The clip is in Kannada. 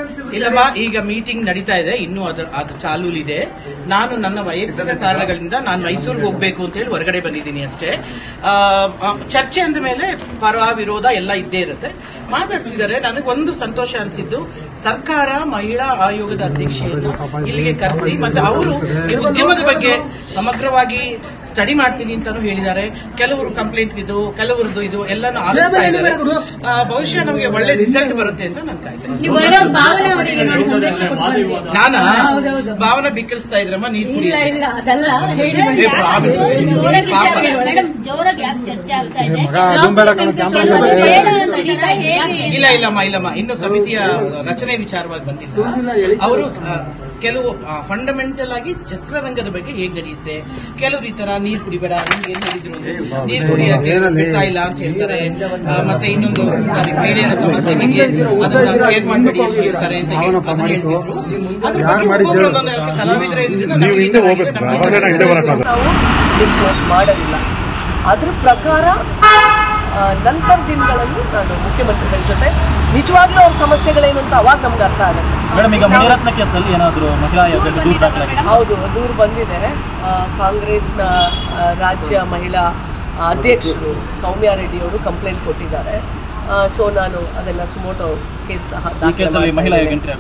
ಇಲ್ಲಮ್ಮ ಈಗ ಮೀಟಿಂಗ್ ನಡೀತಾ ಇದೆ ಇನ್ನೂ ಅದು ಅದು ಚಾಲೂಲಿದೆ ನಾನು ನನ್ನ ವೈಯಕ್ತಿಕ ಕಾರಣಗಳಿಂದ ನಾನು ಮೈಸೂರಿಗೆ ಹೋಗ್ಬೇಕು ಅಂತ ಹೇಳಿ ಹೊರಗಡೆ ಬಂದಿದ್ದೀನಿ ಅಷ್ಟೇ ಆ, ಆ, ಚರ್ಚೆ ಅಂದ ಮೇಲೆ ಪರ ವಿರೋಧ ಎಲ್ಲ ಇದ್ದೇ ಇರುತ್ತೆ ಮಾತಾಡ್ತಿದ್ದಾರೆ ನನಗೊಂದು ಸಂತೋಷ ಅನಿಸಿದ್ದು ಸರ್ಕಾರ ಮಹಿಳಾ ಆಯೋಗದ ಅಧ್ಯಕ್ಷೆಯನ್ನು ಇಲ್ಲಿಗೆ ಕರೆಸಿ ಮತ್ತೆ ಅವರು ಈ ಉದ್ಯಮದ ಬಗ್ಗೆ ಸಮಗ್ರವಾಗಿ ಸ್ಟಡಿ ಮಾಡ್ತೀನಿ ಅಂತಾನು ಹೇಳಿದ್ದಾರೆ ಕೆಲವರು ಕಂಪ್ಲೇಂಟ್ ಇದು ಕೆಲವರದ್ದು ಇದು ಎಲ್ಲಾನು ಆಲಿಸ್ತಾ ಇದ್ದಾರೆ ಆ, ಬಹುಶಃ ನಮಗೆ ಒಳ್ಳೆ ರಿಸಲ್ಟ್ ಬರುತ್ತೆ ಅಂತ ನಾನು ಕಾಯ್ತೇನೆ ನೀವು ಮೇಡಮ್ ಭಾವನೆ ಅವರಿಗೆ ನೋಡಿ ಸಂದೇಶ ಕೊಟ್ಬಂದ್ರಿ. ನಾನ ಹೌದೌದು. ಭಾವನ ಬಿಕ್ಕಳಿಸ್ತಾ ಇದ್ರಮ್ಮ ನೀರ್ ಇಲ್ಲ ಕುಡಿಯ ಇಲ್ಲ ಅದಲ್ಲ ಹೇಳಿ ಏ, ಪ್ರಾಮಿಸ್. ಪಾಪ. ಮೇಡಮ್ ಜೋರಾಗಿ ಯಾಕೆ ಚರ್ಚೆ ಆಗ್ತಾ ಇದೆ ಅದು ಬೇಡ ಅಂತ ಹೇಗೆ ಇಲ್ಲ ಇಲ್ಲಮ್ಮ ಇಲ್ಲಮ್ಮ ಇನ್ನು ಸಮಿತಿಯ ರಚನೆ ವಿಚಾರವಾಗಿ ಬಂದಿಲ್ಲ ಅವರು ಆ, ಕೆಲವು ಫಂಡಮೆಂಟಲ್ ಆಗಿ ಚಿತ್ರರಂಗದ ಬಗ್ಗೆ ಹೇಗ್ ನಡೆಯುತ್ತೆ ಕೆಲವರು ಈ ತರ ನೀರ್ ಕುಡಿಬೇಡ ನಿಮ್ಗೆ ಏನ್ ಹೇಳಿದ್ರು ಅಂದ್ರೆ, ನೀರ್ ಕುಡಿಯಕ್ಕೆ ಬಿಡ್ತಾ ಇಲ್ಲ ಅಂತ ಹೇಳ್ತಾರೆ ಆ, ಮತ್ತೆ ಇನ್ನೊಂದು ಸಾರಿ ಮಹಿಳೆಯರ ಸಮಸ್ಯೆ ಬಗ್ಗೆ ಅದನ್ನ ಕೇರ್ ಮಾಡಬೇಡಿ ಅಂತ ಹೇಳ್ತಾರೆ ಅಂತ ಹೇಳಿ ಅದನ್ನ ಹೇಳ್ತಿದ್ರು ಅದ್ರ ಬಗ್ಗೆ ಒಬ್ಬೊಬ್ರು ಒಂದೊಂದು ಕಲಾವಿದರೇ ಇದ್ರಿಂದ ನೀವು ನಮ್ಗೆ ಈ ಹಿಂದೆ ತರ ಹೋಗ್ಬೇಕು ಆಗಿದೆ, ನಮ್ಗೆ ಅವಾಗಲೇ ಹಿಂದೆ ಬರೋಕ್ಕಾಗಲ್ಲ ನಾವು ಡಿಸ್ಕ್ಲೋಸ್ ಮಾಡೋದಿಲ್ಲ ಅದ್ರ ಪ್ರಕಾರ ಆ, ನಂತರ ದಿನಗಳಲ್ಲಿ ನಾನು ಮುಖ್ಯಮಂತ್ರಿಗಳ ಜೊತೆ ನಿಜವಾಗ್ಲೂ ಅವ್ರ ಸಮಸ್ಯೆಗಳೇನು ಅಂತ ಅವಾಗ ನಮ್ಗೆ ಅರ್ಥ ಆಗುತ್ತೆ ಮೇಡಮ್ ಈಗ ಮುನಿರತ್ನ ಕೇಸಲ್ಲಿ ಏನಾದರೂ ಮಹಿಳಾ ಆಯೋಗದಲ್ಲಿ ದೂರು ದಾಖಲಾಗಿದೆ ಹೌದು ದೂರು ಬಂದಿದೆ ಆ, ಕಾಂಗ್ರೆಸ್ನ ಆ, ರಾಜ್ಯ ಮಹಿಳಾ ಅಧ್ಯಕ್ಷರು ಸೌಮ್ಯ ರೆಡ್ಡಿ ಅವರು ಕಂಪ್ಲೇಂಟ್ ಕೊಟ್ಟಿದ್ದಾರೆ ಸೊ ನಾನು ಅದೆಲ್ಲ ಸುಮೋಟೋ ಕೇಸ್ ಸಹ ಈ ದಾಖಲೆ ಕೇಸಲ್ಲಿ ಮಾಡ್ತಾ ಮಹಿಳಾ ಇದ್ದೇನೆ. ಏಜೆಂಟ್ರಿ